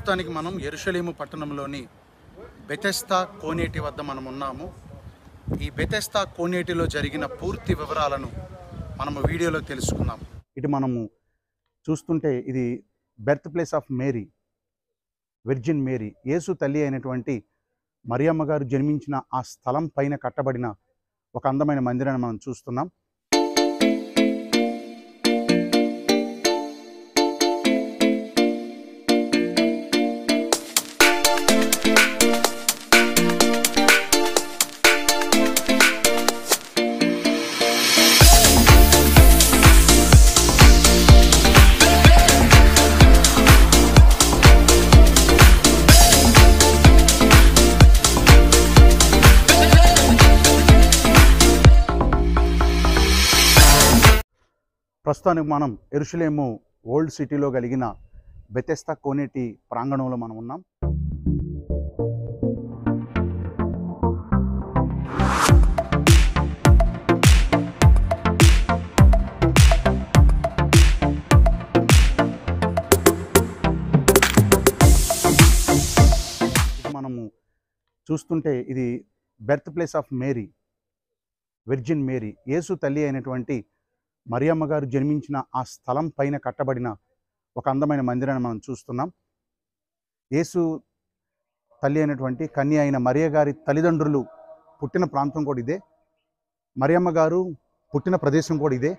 ప్రస్తుతానికి మనం ఎరుషలేము పట్టణంలోని బెతెస్తా కోనేటి వద్ద మనం ఉన్నాము ఈ బెతెస్తా కోనేటిలో జరిగిన పూర్తి వివరాలను మనము వీడియోలో తెలుసుకుందాం ఇటు మనము చూస్తుంటే ఇది birth place of Mary virgin Mary యేసు తల్లి అయినటువంటి మరియమ్మ గారు జన్మించిన ఆ స్థలం పైన కట్టబడిన ఒక అందమైన మందిరాన్ని మనం చూస్తున్నాం ప్రస్తుతానికి మనం ఎరుషలేము ఓల్డ్ సిటీలో కలిగిన బెతెస్తా కోనేటి ప్రాంగణంలో మనం ఉన్నాం ఇది మనము చూస్తుంటే ఇది birth place of Mary virgin Mary యేసు తల్లి అయినటువంటి మరియమ్మ గారు జన్మించిన ఆ స్థలం పైన కట్టబడిన ఒక అందమైన మందిరాన్ని మనం చూస్తున్నాం యేసు తల్లి అయినటువంటి కన్య అయిన మరియ గారి తల్లిదండ్రులు పుట్టిన ప్రాంతం కూడా ఇదే మరియమ్మ గారు పుట్టిన ప్రదేశం కూడా ఇదే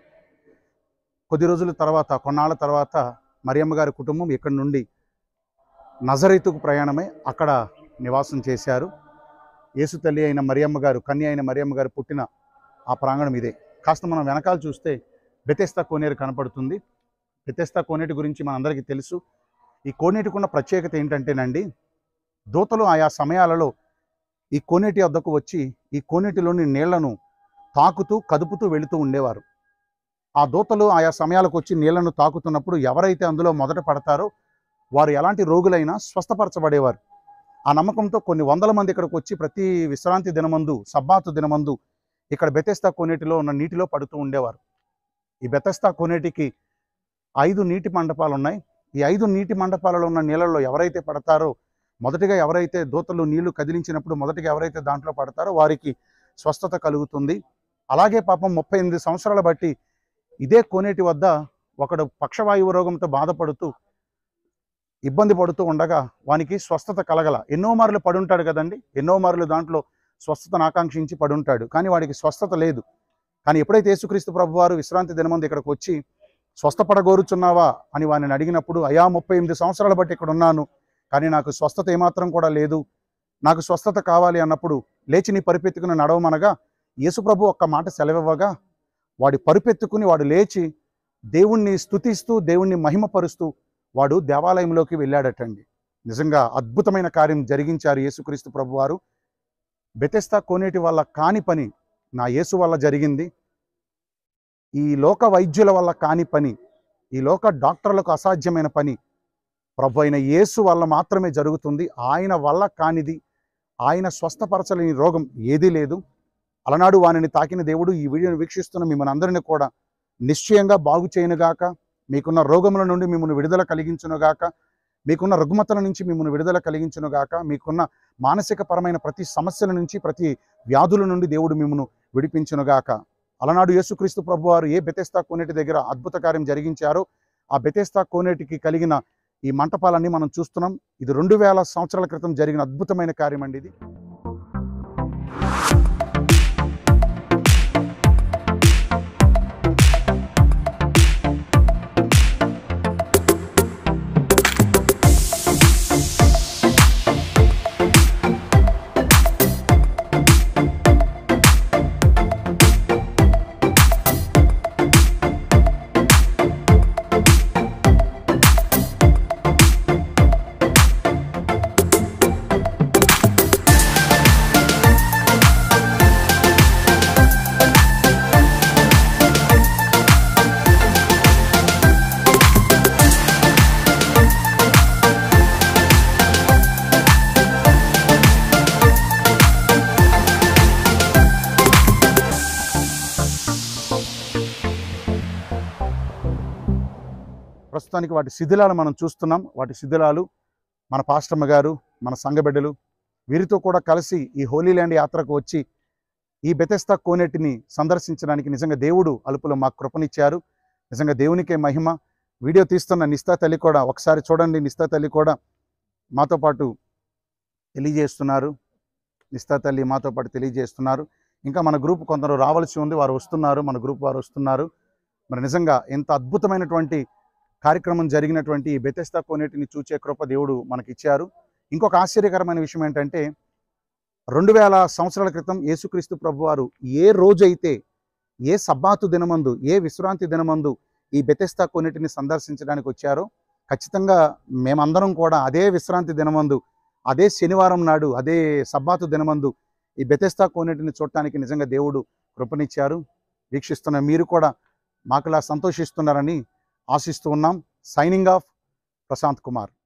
కొద్ది రోజుల తర్వాత కొన్నాళ్ళ తర్వాత మరియమ్మ గారి కుటుంబం ఇక్కడి నుండి నజరైతుకు ప్రయాణమై అక్కడ నివాసం చేశారు యేసు తల్లి అయిన మరియమ్మ గారు కన్య అయిన మరియమ్మ గారు పుట్టిన ఆ ప్రాంగణం ఇదే కాస్త మనం వెనకాల చూస్తే బెతెస్తా కోనేరు కనపడుతుంది బెతెస్తా కోనేటి గురించి మనందరికీ తెలుసు ఈ కోనేటికి ఉన్న ప్రత్యేకత ఏంటంటేనండి దూతలు ఆయా సమయాలలో ఈ కోనేటి వద్దకు వచ్చి ఈ కోనేటిలోని నీళ్లను తాకుతూ కదుపుతూ వెళుతూ ఉండేవారు ఆ దూతలు ఆయా సమయాలకు వచ్చి నీళ్లను తాకుతున్నప్పుడు ఎవరైతే అందులో మొదట పడతారో వారు ఎలాంటి రోగులైనా స్వస్థపరచబడేవారు ఆ నమ్మకంతో కొన్ని వందల మంది ఇక్కడికి వచ్చి ప్రతి విశ్రాంతి దినమందు సబ్బాతు దినమందు ఇక్కడ బెతెస్తా కోనేటిలో ఉన్న నీటిలో పడుతూ ఉండేవారు ఈ బెతెస్తా కోనేటికి ఐదు నీటి మండపాలు ఉన్నాయి ఈ ఐదు నీటి మండపాలలో ఉన్న నీళ్ళల్లో ఎవరైతే పడతారో మొదటిగా ఎవరైతే దూతలు నీళ్లు కదిలించినప్పుడు మొదటిగా ఎవరైతే దాంట్లో పడతారో వారికి స్వస్థత కలుగుతుంది అలాగే పాపం ముప్పై ఎనిమిది సంవత్సరాల బట్టి ఇదే కోనేటి వద్ద ఒకడు పక్షవాయువు రోగంతో బాధపడుతూ ఇబ్బంది పడుతూ ఉండగా వానికి స్వస్థత కలగల ఎన్నో మార్లు పడుంటాడు కదండి ఎన్నో మార్లు దాంట్లో స్వస్థతను ఆకాంక్షించి పడుంటాడు కానీ వాడికి స్వస్థత లేదు కానీ ఎప్పుడైతే యేసుక్రీస్తు ప్రభు వారు విశ్రాంతి దినమంది ఇక్కడికి వచ్చి స్వస్థపడగోరుచున్నావా అని వారిని అడిగినప్పుడు అయా ముప్పై ఎనిమిది సంవత్సరాల బట్టి ఇక్కడ ఉన్నాను కానీ నాకు స్వస్థత ఏమాత్రం కూడా లేదు నాకు స్వస్థత కావాలి అన్నప్పుడు లేచి నీ పరిపెత్తుకుని నడవమనగా యేసుప్రభు ఒక్క మాట సెలవివ్వగా వాడి పరుపెత్తుకుని వాడు లేచి దేవుణ్ణి స్తుతిస్తూ దేవుణ్ణి మహిమపరుస్తూ వాడు దేవాలయంలోకి వెళ్ళాడటండి నిజంగా అద్భుతమైన కార్యం జరిగించారు యేసుక్రీస్తు ప్రభు వారు బెతెస్తా కోనేటి వల్ల కాని పని నా యేసు వల్ల జరిగింది ఈ లోక వైద్యుల వల్ల కాని పని ఈ లోక డాక్టర్లకు అసాధ్యమైన పని ప్రభు అయిన యేసు వల్ల మాత్రమే జరుగుతుంది ఆయన వల్ల కానిది ఆయన స్వస్థపరచలేని రోగం ఏదీ లేదు అలనాడు వానిని తాకిన దేవుడు ఈ వీడియోని వీక్షిస్తున్న మిమ్మల్ని అందరినీ కూడా నిశ్చయంగా బాగు చేయనుగాక మీకున్న రోగముల నుండి మిమ్మల్ని విడుదల కలిగించునుగాక మీకున్న రుగ్మతల నుంచి మిమ్మల్ని విడుదల కలిగించునుగాక మీకున్న మానసిక పరమైన ప్రతి సమస్యల నుంచి ప్రతి వ్యాధుల నుండి దేవుడు మిమ్మను విడిపించునుగాక అలనాడు యేసుక్రీస్తు ప్రభు వారు ఏ బెతెస్తా కోనేటి దగ్గర అద్భుత కార్యం జరిగించారో ఆ బెతెస్తా కోనేటికి కలిగిన ఈ మంటపాలన్నీ మనం చూస్తున్నాం ఇది రెండు వేల సంవత్సరాల క్రితం జరిగిన అద్భుతమైన కార్యం అండి ఇది ప్రస్తుతానికి వాటి శిథిలాలు మనం చూస్తున్నాం వాటి శిథిలాలు మన పాస్టమ్మ గారు మన సంఘ బిడ్డలు వీరితో కూడా కలిసి ఈ హోలీ ల్యాండ్ యాత్రకు వచ్చి ఈ బెతెస్తా కోనేటిని సందర్శించడానికి నిజంగా దేవుడు అలుపులో మాకు కృపనిచ్చారు నిజంగా దేవునికే మహిమ వీడియో తీస్తున్న నిస్తా తల్లి కూడా ఒకసారి చూడండి నిస్తా తల్లి కూడా మాతో పాటు తెలియజేస్తున్నారు నిస్తా తల్లి మాతో పాటు తెలియజేస్తున్నారు ఇంకా మన గ్రూప్ కొందరు రావాల్సి ఉంది వారు వస్తున్నారు మన గ్రూప్ వారు వస్తున్నారు మరి నిజంగా ఎంత అద్భుతమైనటువంటి కార్యక్రమం జరిగినటువంటి ఈ బెతెస్తా కోనేటిని చూచే కృప దేవుడు మనకి ఇచ్చారు ఇంకొక ఆశ్చర్యకరమైన విషయం ఏంటంటే రెండు వేల సంవత్సరాల క్రితం యేసుక్రీస్తు ప్రభువారు ఏ రోజైతే ఏ సబ్బాతు దినమందు ఏ విశ్రాంతి దినమందు ఈ బెతెస్తా కొన్నిటిని సందర్శించడానికి వచ్చారో ఖచ్చితంగా మేమందరం కూడా అదే విశ్రాంతి దినమందు అదే శనివారం నాడు అదే సబ్బాతు దినమందు ఈ బెతెస్తా కోనేటిని చూడటానికి నిజంగా దేవుడు కృపనిచ్చారు వీక్షిస్తున్న మీరు కూడా మాకులా సంతోషిస్తున్నారని ఆశిస్తూ ఉన్నాం సైనింగ్ ఆఫ్ ప్రశాంత్ కుమార్